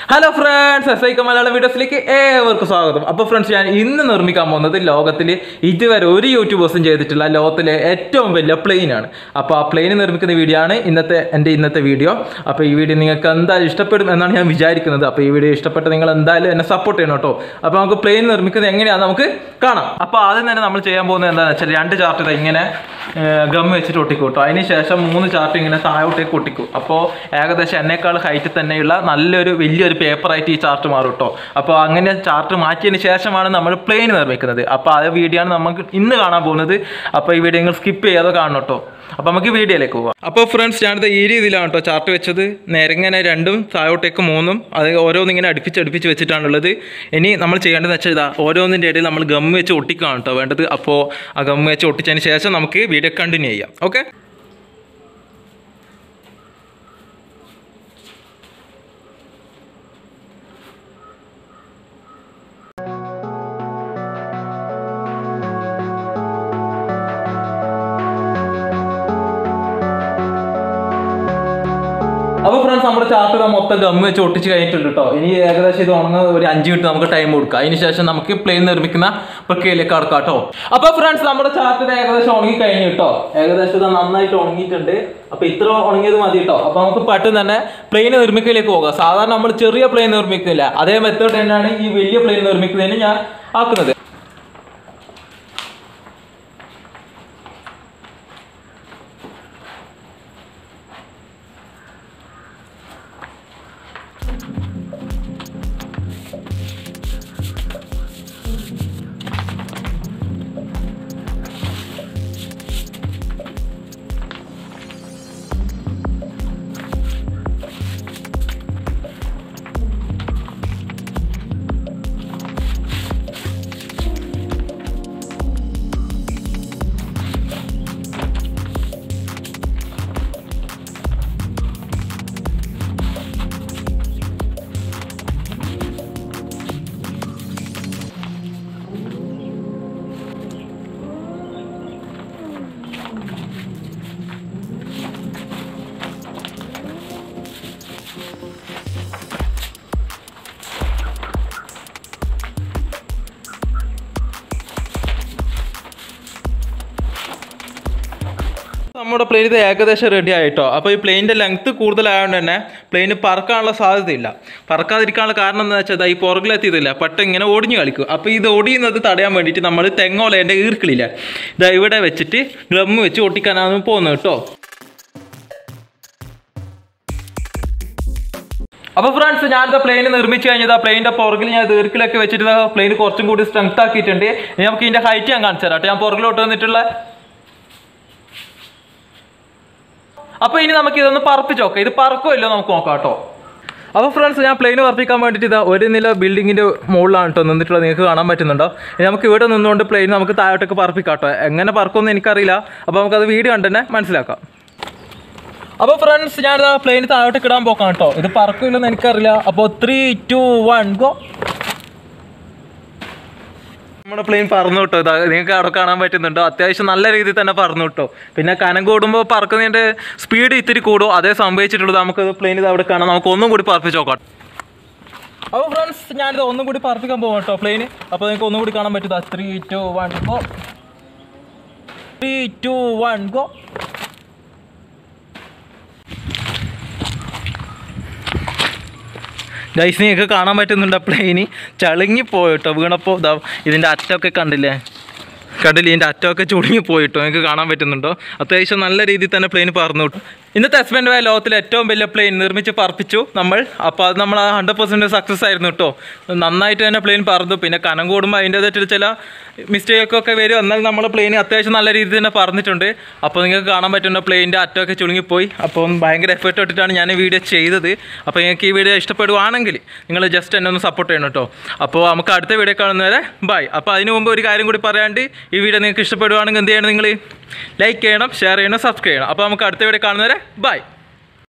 hello friends S I Malayalam വീഡിയോസിലേക്ക് ഏവർക്കും സ്വാഗതം അപ്പോൾ ഫ്രണ്ട്സ് ഞാൻ ഇന്ന് നിർമ്മിക്കാൻ പോകുന്നത് ലോകത്തിൽ ഇതുവരെ ഒരു യൂട്യൂബേഴ്സും ചെയ്തിട്ടുള്ള ലോകത്തിലെ ഏറ്റവും വലിയ പ്ലെയിൻ ആണ് അപ്പോൾ ആ പ്ലെയിൻ നിർമ്മിക്കുന്ന വീഡിയോ ആണ് ഇന്നത്തെ എൻ്റെ ഇന്നത്തെ വീഡിയോ അപ്പോൾ ഈ വീഡിയോ നിങ്ങൾക്ക് എന്തായാലും ഇഷ്ടപ്പെടും എന്നാണ് ഞാൻ വിചാരിക്കുന്നത് അപ്പോൾ ഈ വീഡിയോ ഇഷ്ടപ്പെട്ട് നിങ്ങൾ എന്തായാലും എന്നെ സപ്പോർട്ട് ചെയ്യണം കേട്ടോ അപ്പോൾ നമുക്ക് പ്ലെയിൻ നിർമ്മിക്കുന്നത് എങ്ങനെയാണെന്ന് നമുക്ക് കാണാം അപ്പോൾ ആദ്യം തന്നെ നമ്മൾ ചെയ്യാൻ പോകുന്നത് എന്താണെന്ന് വെച്ചാൽ രണ്ട് ചാർട്ട് ഇതാ ഇങ്ങനെ ഗം വെച്ചിട്ട് ഒട്ടിക്കും കേട്ടോ അതിന് ശേഷം മൂന്ന് ചാർട്ട് ഇങ്ങനെ താഴോട്ടേക്ക് ഒട്ടിക്കും അപ്പോൾ ഏകദേശം എന്നേക്കാൾ ഹൈറ്റ് തന്നെയുള്ള നല്ലൊരു വലിയൊരു പേപ്പറായിട്ട് ഈ ചാർട്ട് മാറും കേട്ടോ അപ്പോൾ അങ്ങനെ ചാർട്ട് മാറ്റിയതിന് ശേഷമാണ് നമ്മൾ പ്ലെയിൻ നിർമ്മിക്കുന്നത് അപ്പോൾ ആ വീഡിയോ ആണ് നമുക്ക് ഇന്ന് കാണാൻ പോകുന്നത് അപ്പോൾ ഈ വീഡിയോ നിങ്ങൾ സ്കിപ്പ് ചെയ്യാതെ കാണണം കേട്ടോ അപ്പോൾ നമുക്ക് വീഡിയോയിലേക്ക് പോവാം അപ്പോൾ ഫ്രണ്ട്സ് ഞാനിത് ഈ രീതിയിലാണ് കേട്ടോ ചാർട്ട് വെച്ചത് നേരങ്ങനെ രണ്ടും താഴോട്ടേക്ക് മൂന്നും അത് ഓരോന്നും ഇങ്ങനെ അടുപ്പിച്ച് അടുപ്പിച്ച് വെച്ചിട്ടാണുള്ളത് ഇനി നമ്മൾ ചെയ്യേണ്ടതെന്ന് വെച്ചാൽ ഇതാ ഓരോന്നിൻ്റെ ഇടയിൽ നമ്മൾ ഗം വെച്ച് ഒട്ടിക്കുകയാണ് കേട്ടോ വേണ്ടത് അപ്പോൾ ആ ഗം വെച്ച് ഒട്ടിച്ചതിന് ശേഷം നമുക്ക് വീഡിയോ കണ്ടിന്യൂ ചെയ്യാം ഓക്കെ അപ്പോൾ ഫ്രണ്ട്സ് നമ്മുടെ ചാർട്ട് മൊത്തം ഗം വെച്ച് ഒട്ടിച്ച് കഴിഞ്ഞിട്ടുണ്ട് കേട്ടോ ഇനി ഏകദേശം ഇത് ഉണങ്ങുന്ന ഒരു അഞ്ച് മിനിറ്റ് നമുക്ക് ടൈം കൊടുക്കാം അതിന് ശേഷം നമുക്ക് പ്ലെയിൻ നിർമ്മിക്കുന്ന പ്രക്രിയയിലേക്ക് കടക്കാം കേട്ടോ അപ്പോൾ ഫ്രണ്ട്സ് നമ്മുടെ ചാർട്ട് ഏകദേശം ഉണങ്ങി കഴിഞ്ഞു കേട്ടോ ഏകദേശം ഇത് നന്നായിട്ട് ഉണങ്ങിയിട്ടുണ്ട് അപ്പോൾ ഇത്ര ഉണങ്ങിയത് മതി കേട്ടോ അപ്പോൾ നമുക്ക് പെട്ടെന്ന് തന്നെ പ്ലെയിൻ നിർമ്മിക്കലേക്ക് പോകാം സാധാരണ നമ്മൾ ചെറിയ പ്ലെയിൻ നിർമ്മിക്കുന്നില്ല അതേ മെത്തേഡ് തന്നെയാണ് ഈ വലിയ പ്ലെയിൻ നിർമ്മിക്കുന്നതിന് ഞാൻ ആക്കുന്നത് നമ്മുടെ പ്ലെയിൻ ഇത് ഏകദേശം റെഡി ആയിട്ടോ അപ്പോൾ ഈ പ്ലെയിനിൻ്റെ ലെങ്ത്ത് കൂടുതലായതുകൊണ്ട് തന്നെ പ്ലെയിന് പറക്കാനുള്ള സാധ്യതയില്ല പറക്കാതിരിക്കാനുള്ള കാരണം എന്താ വെച്ചാൽ ദാ ഈ പുറകിലെത്തിയതില്ല പെട്ടെന്ന് ഇങ്ങനെ ഒടിഞ്ഞു കളിക്കും അപ്പോൾ ഇത് ഒടിയുന്നത് തടയാൻ വേണ്ടിയിട്ട് നമ്മൾ തെങ്ങോലേൻ്റെ ഈർക്കിളില്ല ഇതാ ഇവിടെ വെച്ചിട്ട് ഗ്ലമ്മ് വെച്ച് ഒട്ടിക്കാനാണ് പോകുന്നത് കേട്ടോ അപ്പോൾ ഫ്രണ്ട്സ് ഞാനിത് പ്ലെയിൻ നിർമ്മിച്ച് കഴിഞ്ഞത് ആ പ്ലെയിൻ്റെ പുറകിൽ ഞാൻ ദീർഘിലൊക്കെ വെച്ചിട്ട് പ്ലെയിൻ കുറച്ചും കൂടി സ്ട്രെങ്ത് ആക്കിയിട്ടുണ്ട് ഇനി നമുക്ക് ഇതിൻ്റെ ഹൈറ്റ് ഞാൻ കാണിച്ചു തരാം കേട്ടോ ഞാൻ പുറകിലോട്ട് വന്നിട്ടുള്ള അപ്പോൾ ഇനി നമുക്ക് ഇതൊന്ന് പറപ്പിച്ച് നോക്കാം ഇത് പറക്കുമല്ലോ നമുക്ക് നോക്കാം കേട്ടോ അപ്പോൾ ഫ്രണ്ട്സ് ഞാൻ പ്ലെയിൻ പറപ്പിക്കാൻ വേണ്ടിയിട്ട് ഇതാ ഒരു നില ബിൽഡിങ്ങിൻ്റെ മുകളിലാണ് കേട്ടോ നിന്നിട്ടുള്ളത് നിങ്ങൾക്ക് കാണാൻ പറ്റുന്നുണ്ടോ ഇനി നമുക്ക് ഇവിടെ നിന്നുകൊണ്ട് പ്ലെയിൻ നമുക്ക് താഴോട്ടൊക്കെ പറപ്പിക്കാം കേട്ടോ എങ്ങനെ പറക്കുമെന്ന് എനിക്കറിയില്ല അപ്പോൾ നമുക്കത് വീഡിയോ കണ്ട് തന്നെ മനസ്സിലാക്കാം അപ്പോൾ ഫ്രണ്ട്സ് ഞാൻ പ്ലെയിൻ താഴോട്ടേക്ക് ഇടാൻ പോക്കാം കേട്ടോ ഇത് പറക്കില്ലെന്ന് എനിക്കറിയില്ല അപ്പോൾ ത്രീ ടു വൺ ഗോ നമ്മുടെ പ്ലെയിൻ പറന്നു കിട്ടോ ഇതാ നിങ്ങൾക്ക് അവിടെ കാണാൻ പറ്റുന്നുണ്ടോ അത്യാവശ്യം നല്ല രീതിയിൽ തന്നെ പറന്നു കിട്ടോ പിന്നെ കനം കൂടുമ്പോൾ പറക്കുന്നതിൻ്റെ സ്പീഡ് ഇത്തിരി കൂടും അതേ സംഭവിച്ചിട്ടുള്ളത് നമുക്ക് പ്ലെയിൻ ഇത് അവിടെ കാണാം നമുക്ക് ഒന്നും കൂടി പറപ്പിച്ച് നോക്കാം അപ്പോൾ ഫ്രണ്ട്സ് ഞാനിത് ഒന്നും കൂടി പറപ്പിക്കാൻ പോകാം കേട്ടോ പ്ലെയിന് അപ്പോൾ നിങ്ങൾക്ക് ഒന്നും കൂടി കാണാൻ പറ്റുക three two one go three two one go guys നിങ്ങൾക്ക് കാണാൻ പറ്റുന്നുണ്ട് പ്ലെയിന് ചളുങ്ങി പോയിട്ടോ വീണപ്പോൾ ഇതാ ഇതിൻ്റെ അറ്റമൊക്കെ കണ്ടില്ലേ കണ്ടില്ലേ ഇതിൻ്റെ അറ്റമൊക്കെ ചുളുങ്ങി പോയിട്ടോ നിങ്ങൾക്ക് കാണാൻ പറ്റുന്നുണ്ടോ അത്യാവശ്യം നല്ല രീതിയിൽ തന്നെ പ്ലെയിൻ പറന്നു കിട്ടും ഇന്നത്തെ ഹസ്ബൻഡ് വായ ലോകത്തിലെ ഏറ്റവും വലിയ പ്ലെയിൻ നിർമ്മിച്ച് പറപ്പിച്ചു നമ്മൾ അപ്പോൾ അത് നമ്മൾ ആ ഹൺഡ്രഡ് പെർസെൻറ്റ് സക്സസ് ആയിരുന്നു കേട്ടോ നന്നായിട്ട് തന്നെ പ്ലെയിൻ പറന്നു പിന്നെ കനം കൂടുമ്പോൾ അതിൻ്റേതായിട്ട് ചില മിസ്റ്റേക്കൊക്കെ വരും എന്നാൽ നമ്മൾ പ്ലെയിൻ അത്യാവശ്യം നല്ല രീതിയിൽ തന്നെ പറന്നിട്ടുണ്ട് അപ്പോൾ നിങ്ങൾക്ക് കാണാൻ പറ്റുന്ന പ്ലെയിൻ്റെ അറ്റമൊക്കെ ചുളുങ്ങിപ്പോയി അപ്പം ഭയങ്കര എഫേർട്ട് ഇട്ടിട്ടാണ് ഞാൻ ഈ വീഡിയോ ചെയ്തത് അപ്പോൾ നിങ്ങൾക്ക് ഈ വീഡിയോ ഇഷ്ടപ്പെടുവാണെങ്കിൽ നിങ്ങൾ ജസ്റ്റ് എന്നെ ഒന്ന് സപ്പോർട്ട് ചെയ്യണം കേട്ടോ അപ്പോൾ നമുക്ക് അടുത്ത വീഡിയോ കാണുന്നവരെ ബൈ അപ്പോൾ അതിന് മുമ്പ് ഒരു കാര്യം കൂടി പറയാണ്ട് ഈ വീഡിയോ നിങ്ങൾക്ക് ഇഷ്ടപ്പെടുവാണെങ്കിൽ എന്ത് ചെയ്യണം നിങ്ങൾ ലൈക്ക് ചെയ്യണം ഷെയർ ചെയ്യണം സബ്സ്ക്രൈബ് ചെയ്യണം അപ്പോൾ നമുക്ക് അടുത്ത വീഡിയോ കാണുന്നവരെ ബൈ